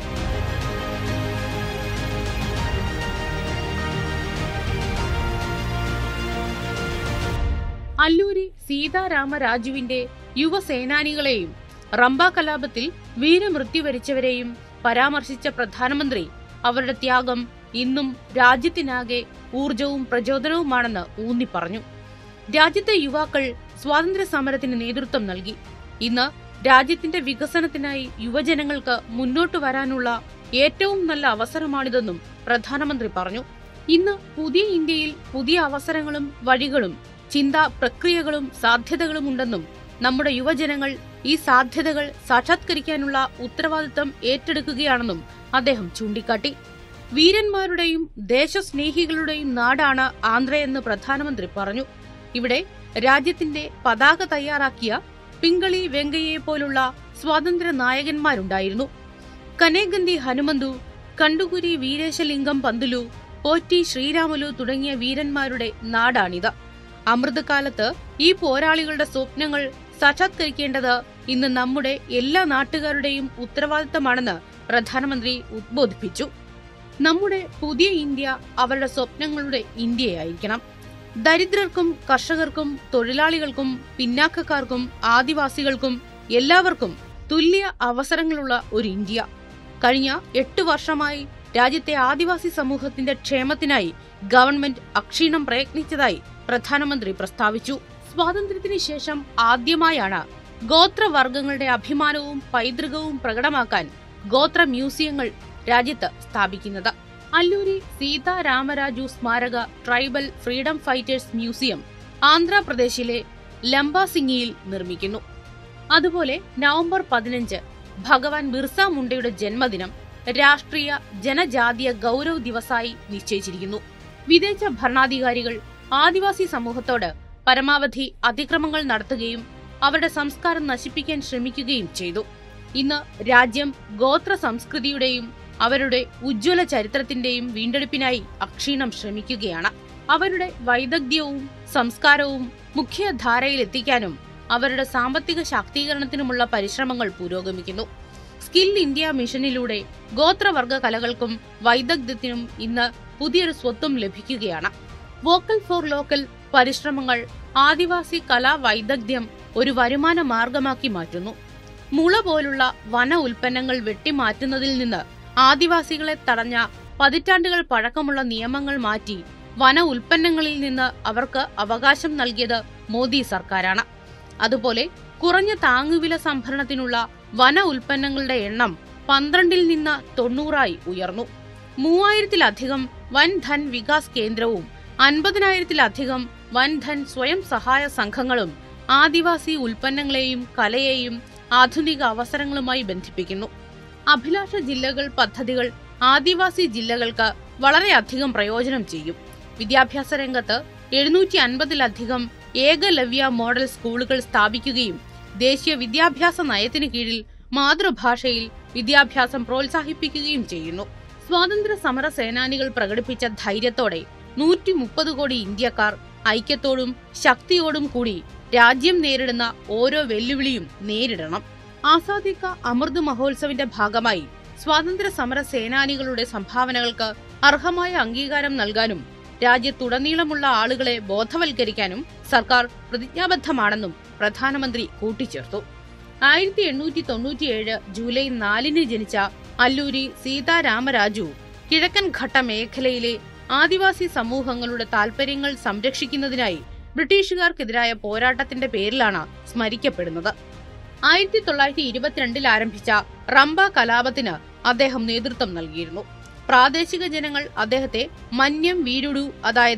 അല്ലൂരി സീതാരാമരാജുവിന്റെ യുവസേനാനികളെയും റംബ കലാപത്തിൽ വീരമൃത്യു വരിച്ചവരെയും പരാമർശിച്ച പ്രധാനമന്ത്രി അവരുടെ ത്യാഗം ഇന്നും രാജ്യത്തിനാകെ ഊർജവും പ്രചോദനവുമാണെന്ന് ഊന്നി പറഞ്ഞു രാജ്യത്തെ യുവാക്കൾ സ്വാതന്ത്ര്യ സമരത്തിന് നേതൃത്വം നൽകി ഇന്ന് രാജ്യത്തിന്റെ വികസനത്തിനായി യുവജനങ്ങൾക്ക് മുന്നോട്ടു വരാനുള്ള ഏറ്റവും നല്ല അവസരമാണിതെന്നും പ്രധാനമന്ത്രി പറഞ്ഞു ഇന്ന് പുതിയ ഇന്ത്യയിൽ പുതിയ അവസരങ്ങളും വഴികളും ചിന്ത പ്രക്രിയകളും സാധ്യതകളും ഉണ്ടെന്നും നമ്മുടെ യുവജനങ്ങൾ ഈ സാധ്യതകൾ സാക്ഷാത്കരിക്കാനുള്ള ഉത്തരവാദിത്തം ഏറ്റെടുക്കുകയാണെന്നും അദ്ദേഹം ചൂണ്ടിക്കാട്ടി വീരന്മാരുടെയും ദേശസ്നേഹികളുടെയും നാടാണ് ആന്ധ്രയെന്ന് പ്രധാനമന്ത്രി പറഞ്ഞു ഇവിടെ രാജ്യത്തിന്റെ പതാക തയ്യാറാക്കിയ പിങ്കളി വെങ്കയ്യെ പോലുള്ള സ്വാതന്ത്ര്യ നായകന്മാരുണ്ടായിരുന്നു കനേഗന്തി ഹനുമന്തു കണ്ടുകുരി വീരേശലിംഗം പന്തുലു പോറ്റി ശ്രീരാമുലു തുടങ്ങിയ വീരന്മാരുടെ നാടാണിത് അമൃതകാലത്ത് ഈ പോരാളികളുടെ സ്വപ്നങ്ങൾ സാക്ഷാത്കരിക്കേണ്ടത് ഇന്ന് നമ്മുടെ എല്ലാ നാട്ടുകാരുടെയും ഉത്തരവാദിത്തമാണെന്ന് പ്രധാനമന്ത്രി ഉദ്ബോധിപ്പിച്ചു നമ്മുടെ പുതിയ ഇന്ത്യ അവരുടെ സ്വപ്നങ്ങളുടെ ഇന്ത്യയായിരിക്കണം ദരിദ്രർക്കും കർഷകർക്കും തൊഴിലാളികൾക്കും പിന്നാക്കക്കാർക്കും ആദിവാസികൾക്കും എല്ലാവർക്കും തുല്യ അവസരങ്ങളുള്ള ഒരു ഇന്ത്യ കഴിഞ്ഞ എട്ട് വർഷമായി രാജ്യത്തെ ആദിവാസി സമൂഹത്തിന്റെ ക്ഷേമത്തിനായി ഗവൺമെന്റ് അക്ഷീണം പ്രയത്നിച്ചതായി പ്രധാനമന്ത്രി പ്രസ്താവിച്ചു സ്വാതന്ത്ര്യത്തിന് ശേഷം ആദ്യമായാണ് ഗോത്രവർഗങ്ങളുടെ അഭിമാനവും പൈതൃകവും പ്രകടമാക്കാൻ ഗോത്ര മ്യൂസിയങ്ങൾ രാജ്യത്ത് സ്ഥാപിക്കുന്നത് അല്ലൂരി സീതാരാമരാജു സ്മാരക ട്രൈബൽ ഫ്രീഡം ഫൈറ്റേഴ്സ് മ്യൂസിയം ആന്ധ്രാപ്രദേശിലെ ലംബാസിംഗിയിൽ നിർമ്മിക്കുന്നു അതുപോലെ നവംബർ പതിനഞ്ച് ഭഗവാൻ ബിർസ മുണ്ടയുടെ ജന്മദിനം രാഷ്ട്രീയ ജനജാതീയ ഗൗരവ് ദിവസായി നിശ്ചയിച്ചിരിക്കുന്നു വിദേശ ഭരണാധികാരികൾ ആദിവാസി സമൂഹത്തോട് പരമാവധി അതിക്രമങ്ങൾ നടത്തുകയും അവരുടെ സംസ്കാരം നശിപ്പിക്കാൻ ശ്രമിക്കുകയും ചെയ്തു ഇന്ന് രാജ്യം ഗോത്ര സംസ്കൃതിയുടെയും അവരുടെ ഉജ്ജ്വല ചരിത്രത്തിന്റെയും വീണ്ടെടുപ്പിനായി അക്ഷീണം ശ്രമിക്കുകയാണ് അവരുടെ വൈദഗ്ധ്യവും സംസ്കാരവും മുഖ്യധാരയിലെത്തിക്കാനും അവരുടെ സാമ്പത്തിക ശാക്തീകരണത്തിനുമുള്ള പരിശ്രമങ്ങൾ പുരോഗമിക്കുന്നു സ്കിൽ ഇന്ത്യ മിഷനിലൂടെ ഗോത്രവർഗ കലകൾക്കും വൈദഗ്ധ്യത്തിനും ഇന്ന് പുതിയൊരു സ്വത്വം ലഭിക്കുകയാണ് വോക്കൽ ഫോർ ലോക്കൽ പരിശ്രമങ്ങൾ ആദിവാസി കലാ വൈദഗ്ധ്യം ഒരു വരുമാന മാർഗമാക്കി മാറ്റുന്നു മുള പോലുള്ള വന ഉൽപ്പന്നങ്ങൾ വെട്ടിമാറ്റുന്നതിൽ നിന്ന് ആദിവാസികളെ തടഞ്ഞ പതിറ്റാണ്ടുകൾ പഴക്കമുള്ള നിയമങ്ങൾ മാറ്റി വന ഉൽപ്പന്നങ്ങളിൽ നിന്ന് അവർക്ക് അവകാശം നൽകിയത് മോദി സർക്കാരാണ് അതുപോലെ കുറഞ്ഞ താങ്ങുവില സംഭരണത്തിനുള്ള വന ഉൽപ്പന്നങ്ങളുടെ എണ്ണം പന്ത്രണ്ടിൽ നിന്ന് തൊണ്ണൂറായി ഉയർന്നു മൂവായിരത്തിലധികം വൻ ധൻ വികാസ് കേന്ദ്രവും അൻപതിനായിരത്തിലധികം വൻ ധൻ സ്വയം സഹായ സംഘങ്ങളും ആദിവാസി ഉൽപ്പന്നങ്ങളെയും കലയെയും ആധുനിക അവസരങ്ങളുമായി ബന്ധിപ്പിക്കുന്നു അഭിലാഷ ജില്ലകൾ പദ്ധതികൾ ആദിവാസി ജില്ലകൾക്ക് വളരെയധികം പ്രയോജനം ചെയ്യും വിദ്യാഭ്യാസ രംഗത്ത് എഴുന്നൂറ്റി അൻപതിലധികം ഏകലവ്യ മോഡൽ സ്കൂളുകൾ സ്ഥാപിക്കുകയും ദേശീയ വിദ്യാഭ്യാസ നയത്തിന് കീഴിൽ മാതൃഭാഷയിൽ വിദ്യാഭ്യാസം പ്രോത്സാഹിപ്പിക്കുകയും ചെയ്യുന്നു സ്വാതന്ത്ര്യ സമര സേനാനികൾ പ്രകടിപ്പിച്ച ധൈര്യത്തോടെ നൂറ്റി മുപ്പത് കോടി ഇന്ത്യക്കാർ ഐക്യത്തോടും ശക്തിയോടും കൂടി രാജ്യം നേരിടുന്ന ഓരോ വെല്ലുവിളിയും നേരിടണം ആസാദി കാ അമൃത് മഹോത്സവിന്റെ ഭാഗമായി സ്വാതന്ത്ര്യ സമര സേനാനികളുടെ സംഭാവനകൾക്ക് അർഹമായ അംഗീകാരം നൽകാനും രാജ്യത്തുടനീളമുള്ള ആളുകളെ ബോധവൽക്കരിക്കാനും സർക്കാർ പ്രതിജ്ഞാബദ്ധമാണെന്നും പ്രധാനമന്ത്രി കൂട്ടിച്ചേർത്തു ആയിരത്തി എണ്ണൂറ്റി തൊണ്ണൂറ്റിയേഴ് ജൂലൈ നാലിന് ജനിച്ച അല്ലൂരി സീതാരാമരാജു കിഴക്കൻ ഘട്ട മേഖലയിലെ ആദിവാസി സമൂഹങ്ങളുടെ താൽപര്യങ്ങൾ സംരക്ഷിക്കുന്നതിനായി ബ്രിട്ടീഷുകാർക്കെതിരായ പോരാട്ടത്തിന്റെ പേരിലാണ് സ്മരിക്കപ്പെടുന്നത് ആയിരത്തി തൊള്ളായിരത്തി ഇരുപത്തിരണ്ടിൽ ആരംഭിച്ച റംബ കലാപത്തിന് അദ്ദേഹം നേതൃത്വം നൽകിയിരുന്നു പ്രാദേശിക ജനങ്ങൾ അദ്ദേഹത്തെ മന്യം വീരുടു അതായത്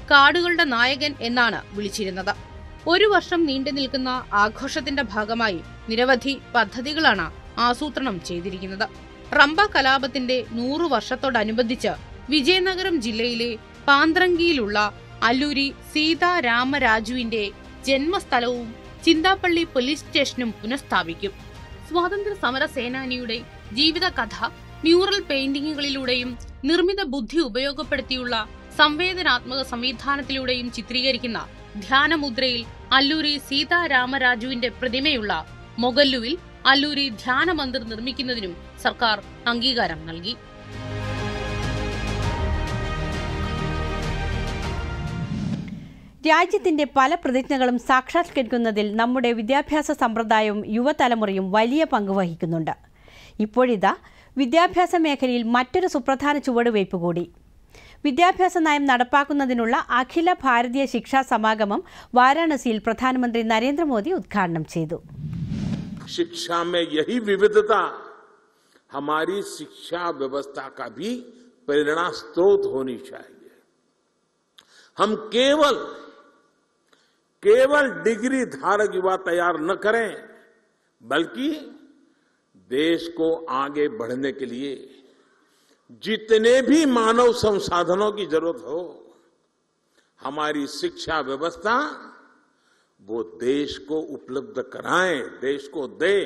കാടുകളുടെ നായകൻ എന്നാണ് വിളിച്ചിരുന്നത് ഒരു വർഷം നീണ്ടു നിൽക്കുന്ന ആഘോഷത്തിന്റെ ഭാഗമായി നിരവധി പദ്ധതികളാണ് ആസൂത്രണം ചെയ്തിരിക്കുന്നത് റംബ കലാപത്തിന്റെ നൂറു വർഷത്തോടനുബന്ധിച്ച് വിജയനഗരം ജില്ലയിലെ പാന്ത്രങ്കിയിലുള്ള അല്ലൂരി സീതാരാമരാജുവിന്റെ ജന്മസ്ഥലവും ചിന്താപ്പള്ളി പോലീസ് സ്റ്റേഷനും പുനഃസ്ഥാപിക്കും സ്വാതന്ത്ര്യ സമര സേനാനിയുടെ ജീവിതകഥ മ്യൂറൽ പെയിന്റിങ്ങുകളിലൂടെയും നിർമ്മിത ബുദ്ധി ഉപയോഗപ്പെടുത്തിയുള്ള സംവേദനാത്മക സംവിധാനത്തിലൂടെയും ചിത്രീകരിക്കുന്ന ധ്യാനമുദ്രയിൽ അല്ലൂരി സീതാരാമരാജുവിന്റെ പ്രതിമയുള്ള മൊഗല്ലുവിൽ അല്ലൂരി ധ്യാന മന്ദിർ നിർമ്മിക്കുന്നതിനും സർക്കാർ അംഗീകാരം നൽകി രാജ്യത്തിന്റെ പല പ്രതിജ്ഞകളും സാക്ഷാത്കരിക്കുന്നതിൽ നമ്മുടെ വിദ്യാഭ്യാസ സമ്പ്രദായവും യുവതലമുറയും വലിയ പങ്ക് വഹിക്കുന്നുണ്ട് ഇപ്പോഴിതാ വിദ്യാഭ്യാസ മേഖലയിൽ മറ്റൊരു സുപ്രധാന ചുവടുവയ്പ് കൂടി വിദ്യാഭ്യാസ നയം നടപ്പാക്കുന്നതിനുള്ള അഖില ഭാരതീയ ശിക്ഷാ സമാഗമം വാരാണസിയിൽ പ്രധാനമന്ത്രി നരേന്ദ്രമോദി ഉദ്ഘാടനം ചെയ്തു शिक्षा में यही विविधता हमारी शिक्षा व्यवस्था का भी प्रेरणा स्रोत होनी चाहिए हम केवल केवल डिग्री धारक युवा तैयार न करें बल्कि देश को आगे बढ़ने के लिए जितने भी मानव संसाधनों की जरूरत हो हमारी शिक्षा व्यवस्था वो देश को उपलब्ध कराएं देश को दे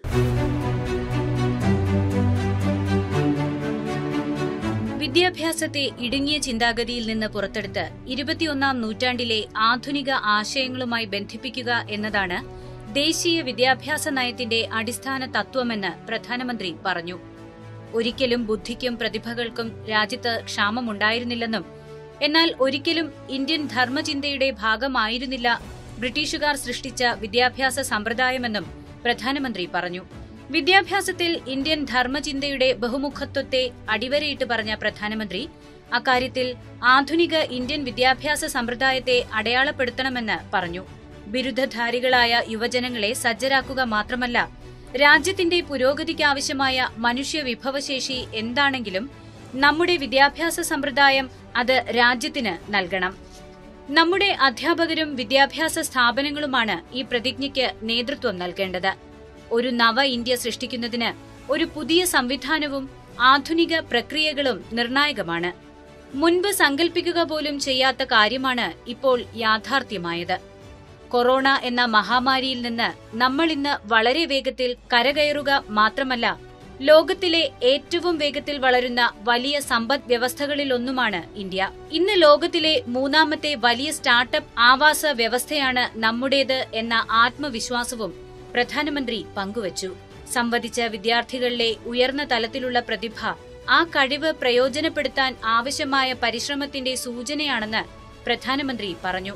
വിദ്യാഭ്യാസത്തെ ഇടുങ്ങിയ ചിന്താഗതിയിൽ നിന്ന് പുറത്തെടുത്ത് ഇരുപത്തിയൊന്നാം നൂറ്റാണ്ടിലെ ആധുനിക ആശയങ്ങളുമായി ബന്ധിപ്പിക്കുക എന്നതാണ് ദേശീയ വിദ്യാഭ്യാസ നയത്തിന്റെ അടിസ്ഥാന തത്വമെന്ന് പ്രധാനമന്ത്രി പറഞ്ഞു ഒരിക്കലും ബുദ്ധിക്കും പ്രതിഭകൾക്കും രാജ്യത്ത് ക്ഷാമമുണ്ടായിരുന്നില്ലെന്നും എന്നാൽ ഒരിക്കലും ഇന്ത്യൻ ധർമ്മചിന്തയുടെ ഭാഗമായിരുന്നില്ല ബ്രിട്ടീഷുകാർ സൃഷ്ടിച്ച വിദ്യാഭ്യാസ സമ്പ്രദായമെന്നും പ്രധാനമന്ത്രി പറഞ്ഞു വിദ്യാഭ്യാസത്തിൽ ഇന്ത്യൻ ധർമ്മചിന്തയുടെ ബഹുമുഖത്വത്തെ അടിവരയിട്ട് പറഞ്ഞ പ്രധാനമന്ത്രി അക്കാര്യത്തിൽ ആധുനിക ഇന്ത്യൻ വിദ്യാഭ്യാസ സമ്പ്രദായത്തെ അടയാളപ്പെടുത്തണമെന്ന് പറഞ്ഞു ബിരുദധാരികളായ യുവജനങ്ങളെ സജ്ജരാക്കുക മാത്രമല്ല രാജ്യത്തിന്റെ പുരോഗതിക്കാവശ്യമായ മനുഷ്യ വിഭവശേഷി എന്താണെങ്കിലും നമ്മുടെ വിദ്യാഭ്യാസ സമ്പ്രദായം അത് രാജ്യത്തിന് നൽകണം നമ്മുടെ അധ്യാപകരും വിദ്യാഭ്യാസ സ്ഥാപനങ്ങളുമാണ് ഈ പ്രതിജ്ഞയ്ക്ക് നേതൃത്വം നൽകേണ്ടത് ഒരു നവ ഇന്ത്യ സൃഷ്ടിക്കുന്നതിന് ഒരു പുതിയ സംവിധാനവും ആധുനിക പ്രക്രിയകളും നിർണായകമാണ് മുൻപ് സങ്കല്പിക്കുക പോലും ചെയ്യാത്ത കാര്യമാണ് ഇപ്പോൾ യാഥാർത്ഥ്യമായത് കൊറോണ എന്ന മഹാമാരിയിൽ നിന്ന് നമ്മൾ ഇന്ന് വളരെ വേഗത്തിൽ കരകയറുക മാത്രമല്ല ലോകത്തിലെ ഏറ്റവും വേഗത്തിൽ വളരുന്ന വലിയ സമ്പദ് വ്യവസ്ഥകളിലൊന്നുമാണ് ഇന്ത്യ ഇന്ന് ലോകത്തിലെ മൂന്നാമത്തെ വലിയ സ്റ്റാർട്ടപ്പ് ആവാസ വ്യവസ്ഥയാണ് നമ്മുടേത് എന്ന ആത്മവിശ്വാസവും പ്രധാനമന്ത്രി പങ്കുവച്ചു സംവദിച്ച വിദ്യാർത്ഥികളിലെ ഉയർന്ന തലത്തിലുള്ള പ്രതിഭ ആ കഴിവ് പ്രയോജനപ്പെടുത്താൻ ആവശ്യമായ പരിശ്രമത്തിന്റെ സൂചനയാണെന്ന് പ്രധാനമന്ത്രി പറഞ്ഞു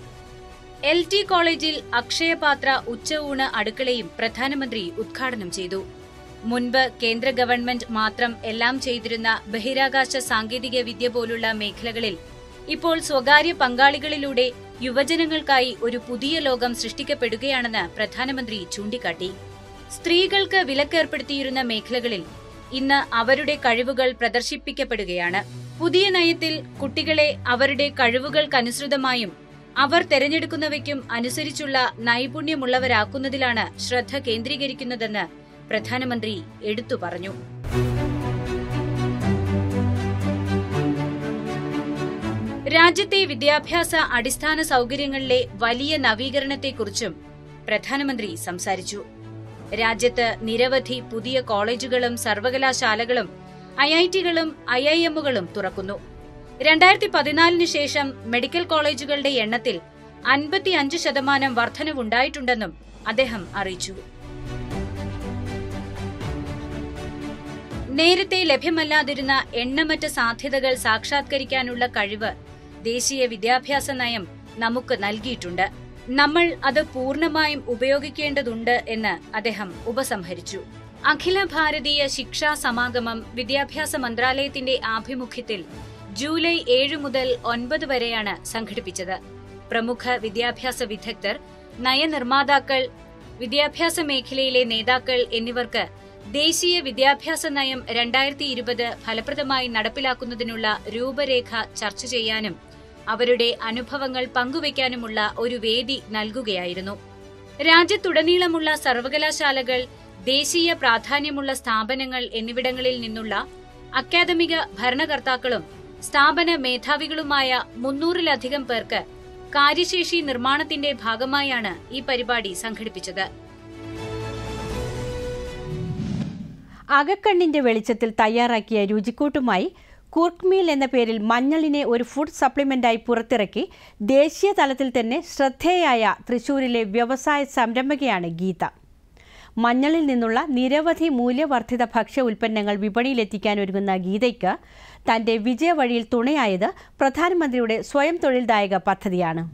എൽ ടി കോളേജിൽ അക്ഷയപാത്ര ഉച്ചഊണ് അടുക്കളയും പ്രധാനമന്ത്രി ഉദ്ഘാടനം ചെയ്തു മുൻപ് കേന്ദ്ര ഗവൺമെന്റ് മാത്രം എല്ലാം ചെയ്തിരുന്ന ബഹിരാകാശ സാങ്കേതിക വിദ്യ പോലുള്ള മേഖലകളിൽ ഇപ്പോൾ സ്വകാര്യ പങ്കാളികളിലൂടെ യുവജനങ്ങൾക്കായി ഒരു പുതിയ ലോകം സൃഷ്ടിക്കപ്പെടുകയാണെന്ന് പ്രധാനമന്ത്രി ചൂണ്ടിക്കാട്ടി സ്ത്രീകൾക്ക് വിലക്കേർപ്പെടുത്തിയിരുന്ന മേഖലകളിൽ ഇന്ന് അവരുടെ കഴിവുകൾ പ്രദർശിപ്പിക്കപ്പെടുകയാണ് പുതിയ നയത്തിൽ കുട്ടികളെ അവരുടെ കഴിവുകൾക്കനുസൃതമായും അവർ തെരഞ്ഞെടുക്കുന്നവയ്ക്കും അനുസരിച്ചുള്ള നൈപുണ്യമുള്ളവരാക്കുന്നതിലാണ് ശ്രദ്ധ കേന്ദ്രീകരിക്കുന്നതെന്ന് പ്രധാനമന്ത്രി എടുത്തു പറഞ്ഞു രാജ്യത്തെ വിദ്യാഭ്യാസ അടിസ്ഥാന സൗകര്യങ്ങളിലെ വലിയ നവീകരണത്തെക്കുറിച്ചും പ്രധാനമന്ത്രി സംസാരിച്ചു രാജ്യത്ത് നിരവധി പുതിയ കോളേജുകളും സർവകലാശാലകളും ഐ ഐ ടികളും ഐ ഐ എമ്മുകളും തുറക്കുന്നു രണ്ടായിരത്തി പതിനാലിന് ശേഷം മെഡിക്കൽ കോളേജുകളുടെ എണ്ണത്തിൽ അൻപത്തിയഞ്ച് ശതമാനം വർധനവുണ്ടായിട്ടുണ്ടെന്നും അദ്ദേഹം അറിയിച്ചു നേരത്തെ ലഭ്യമല്ലാതിരുന്ന എണ്ണമറ്റ സാധ്യതകൾ സാക്ഷാത്കരിക്കാനുള്ള കഴിവ് ദേശീയ വിദ്യാഭ്യാസ നയം നമുക്ക് നൽകിയിട്ടുണ്ട് നമ്മൾ അത് പൂർണ്ണമായും ഉപയോഗിക്കേണ്ടതുണ്ട് എന്ന് അദ്ദേഹം ഉപസംഹരിച്ചു അഖില ഭാരതീയ ശിക്ഷാ സമാഗമം വിദ്യാഭ്യാസ മന്ത്രാലയത്തിന്റെ ആഭിമുഖ്യത്തിൽ ജൂലൈ ഏഴ് മുതൽ ഒൻപത് വരെയാണ് സംഘടിപ്പിച്ചത് പ്രമുഖ വിദ്യാഭ്യാസ വിദഗ്ധർ നയനിർമ്മാതാക്കൾ വിദ്യാഭ്യാസ മേഖലയിലെ നേതാക്കൾ എന്നിവർക്ക് ദേശീയ വിദ്യാഭ്യാസ നയം രണ്ടായിരത്തി ഇരുപത് ഫലപ്രദമായി നടപ്പിലാക്കുന്നതിനുള്ള രൂപരേഖ ചർച്ച ചെയ്യാനും അവരുടെ അനുഭവങ്ങൾ പങ്കുവയ്ക്കാനുമുള്ള ഒരു വേദി നൽകുകയായിരുന്നു രാജ്യത്തുടനീളമുള്ള സർവകലാശാലകൾ ദേശീയ പ്രാധാന്യമുള്ള സ്ഥാപനങ്ങൾ എന്നിവിടങ്ങളിൽ നിന്നുള്ള അക്കാദമിക ഭരണകർത്താക്കളും സ്ഥാപന മേധാവികളുമായ മുന്നൂറിലധികം പേർക്ക് കാര്യശേഷി നിർമ്മാണത്തിന്റെ ഭാഗമായാണ് ഈ പരിപാടി സംഘടിപ്പിച്ചത് അകക്കണ്ണിന്റെ വെളിച്ചത്തിൽ തയ്യാറാക്കിയ രുചിക്കൂട്ടുമായി കുർക്ക് മീൽ എന്ന പേരിൽ മഞ്ഞളിനെ ഒരു ഫുഡ് സപ്ലിമെന്റായി പുറത്തിറക്കി ദേശീയ തലത്തിൽ തന്നെ ശ്രദ്ധേയായ തൃശൂരിലെ വ്യവസായ സംരംഭകയാണ് ഗീത മഞ്ഞളിൽ നിന്നുള്ള നിരവധി മൂല്യവർദ്ധിത ഭക്ഷ്യ ഉൽപ്പന്നങ്ങൾ വിപണിയിലെത്തിക്കാൻ ഒരുങ്ങുന്ന ഗീതയ്ക്ക് തന്റെ വിജയവഴിയിൽ തുണയായത് പ്രധാനമന്ത്രിയുടെ സ്വയം തൊഴിൽദായക പദ്ധതിയാണ്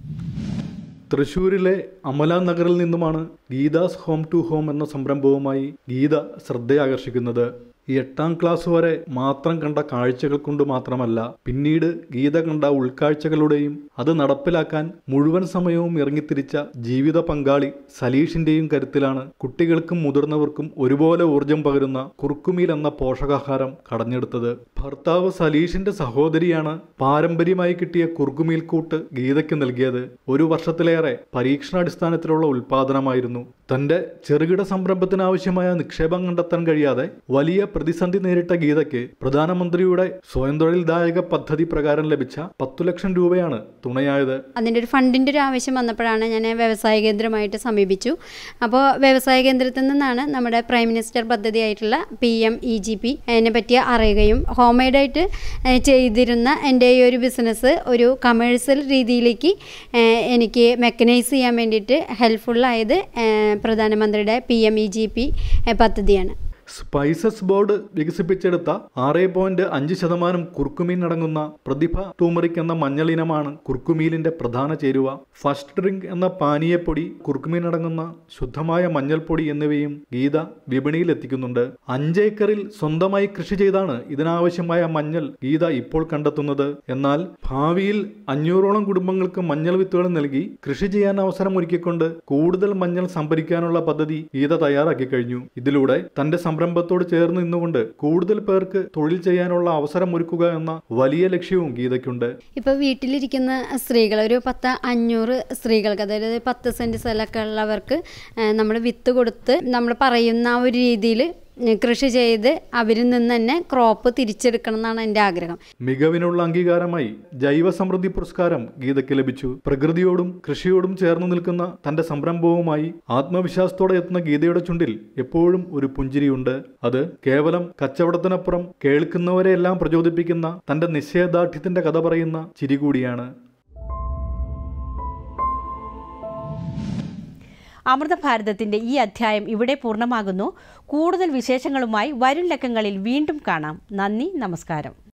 തൃശ്ശൂരിലെ അമല നഗറിൽ നിന്നുമാണ് ഗീതാസ് ഹോം ടു ഹോം എന്ന സംരംഭവുമായി ഗീത ശ്രദ്ധയാകർഷിക്കുന്നത് ഈ എട്ടാം ക്ലാസ് വരെ മാത്രം കണ്ട കാഴ്ചകൾ കൊണ്ട് മാത്രമല്ല പിന്നീട് ഗീത കണ്ട ഉൾക്കാഴ്ചകളുടെയും അത് നടപ്പിലാക്കാൻ മുഴുവൻ സമയവും ഇറങ്ങിത്തിരിച്ച ജീവിത പങ്കാളി സലീഷിന്റെയും കരുത്തിലാണ് കുട്ടികൾക്കും മുതിർന്നവർക്കും ഒരുപോലെ ഊർജം പകരുന്ന കുറുക്കുമീൽ എന്ന പോഷകാഹാരം കടഞ്ഞെടുത്തത് ഭർത്താവ് സലീഷിന്റെ സഹോദരിയാണ് പാരമ്പര്യമായി കിട്ടിയ കുറുക്കുമീൽ കൂട്ട് ഗീതയ്ക്ക് നൽകിയത് ഒരു വർഷത്തിലേറെ പരീക്ഷണാടിസ്ഥാനത്തിലുള്ള ഉൽപാദനമായിരുന്നു തന്റെ ചെറുകിട സംരംഭത്തിനാവശ്യമായ നിക്ഷേപം കണ്ടെത്താൻ കഴിയാതെ വലിയ പ്രതിസന്ധി നേരിട്ട ഗീതയ്ക്ക് പ്രധാനമന്ത്രിയുടെ സ്വയം തൊഴിൽദായക പദ്ധതി പ്രകാരം ലഭിച്ച പത്തു ലക്ഷം രൂപയാണ് തുണയായത് അതിൻ്റെ ഒരു ഫണ്ടിൻ്റെ ഒരു ആവശ്യം വന്നപ്പോഴാണ് ഞാൻ വ്യവസായ കേന്ദ്രമായിട്ട് സമീപിച്ചു അപ്പോൾ വ്യവസായ കേന്ദ്രത്തിൽ നിന്നാണ് നമ്മുടെ പ്രൈം മിനിസ്റ്റർ പദ്ധതിയായിട്ടുള്ള P M E G P അതിനെ പറ്റി അറിയുകയും ഹോം മെയ്ഡായിട്ട് ചെയ്തിരുന്ന എൻ്റെ ഈ ഒരു ബിസിനസ് ഒരു കമേഴ്സ്യൽ രീതിയിലേക്ക് ഏഹ്, എനിക്ക് മെക്കനൈസ് ചെയ്യാൻ വേണ്ടിയിട്ട് ഹെൽപ്ഫുള്ളായത് ഏഹ്, പ്രധാനമന്ത്രിയുടെ P M E G P പദ്ധതിയാണ് സ്പൈസസ് ബോർഡ് വികസിപ്പിച്ചെടുത്ത ആറ് പോയിന്റ് അഞ്ച് ശതമാനം കുർക്കുമീൻ അടങ്ങുന്ന പ്രതിഭ ടൂമറിക് എന്ന മഞ്ഞൾ ഇനമാണ് കുർക്കുമീലിന്റെ പ്രധാന ചേരുവ ഫസ്റ്റ് ഡ്രിങ്ക് എന്ന പാനീയപ്പൊടി കുർക്കുമീൻ അടങ്ങുന്ന ശുദ്ധമായ മഞ്ഞൾപ്പൊടി എന്നിവയും ഗീത വിപണിയിൽ എത്തിക്കുന്നുണ്ട് അഞ്ചേക്കറിൽ സ്വന്തമായി കൃഷി ചെയ്താണ് ഇതിനാവശ്യമായ മഞ്ഞൾ ഗീത ഇപ്പോൾ കണ്ടെത്തുന്നത് എന്നാൽ ഭാവിയിൽ അഞ്ഞൂറോളം കുടുംബങ്ങൾക്ക് മഞ്ഞൾ വിത്തുകൾ നൽകി കൃഷി ചെയ്യാൻ അവസരം ഒരുക്കിക്കൊണ്ട് കൂടുതൽ മഞ്ഞൾ സംഭരിക്കാനുള്ള പദ്ധതി ഗീത തയ്യാറാക്കി കഴിഞ്ഞു ഇതിലൂടെ തന്റെ സംരംഭത്തോട് ചേർന്ന് നിന്നുകൊണ്ട് കൂടുതൽ പേർക്ക് തൊഴിൽ ചെയ്യാനുള്ള അവസരം ഒരുക്കുക എന്ന വലിയ ലക്ഷ്യവും ഗീതയ്ക്കുണ്ട് ഇപ്പോൾ വീട്ടിലിരിക്കുന്ന സ്ത്രീകൾ ഒരു പത്ത് അഞ്ഞൂറ് സ്ത്രീകൾക്ക് അതായത് പത്ത് സെൻറ്റ് സ്ഥലമൊക്കെ ഉള്ളവർക്ക് നമ്മൾ വിത്ത് കൊടുത്ത് നമ്മൾ പറയുന്ന ആ ഒരു രീതിയിൽ കൃഷി ചെയ്ത് അവരിൽ നിന്ന് തന്നെ ക്രോപ്പ് തിരിച്ചെടുക്കണം എന്നാണ് എൻ്റെ ആഗ്രഹം മികവിനുള്ള അംഗീകാരമായി ജൈവ സമൃദ്ധി പുരസ്കാരം ഗീതയ്ക്ക് ലഭിച്ചു പ്രകൃതിയോടും കൃഷിയോടും ചേർന്ന് നിൽക്കുന്ന തന്റെ സംരംഭവുമായി ആത്മവിശ്വാസത്തോടെ എത്തുന്ന ഗീതയുടെ ചുണ്ടിൽ എപ്പോഴും ഒരു പുഞ്ചിരിയുണ്ട് അത് കേവലം കച്ചവടത്തിനപ്പുറം കേൾക്കുന്നവരെയെല്ലാം പ്രചോദിപ്പിക്കുന്ന തന്റെ നിശ്ചയദാർഢ്യത്തിന്റെ കഥ പറയുന്ന ചിരി കൂടിയാണ് അമൃതഭാരതത്തിന്റെ ഈ അധ്യായം ഇവിടെ പൂർണ്ണമാകുന്നു കൂടുതൽ വിശേഷങ്ങളുമായി വരും ലക്കങ്ങളിൽ വീണ്ടും കാണാം നന്ദി നമസ്കാരം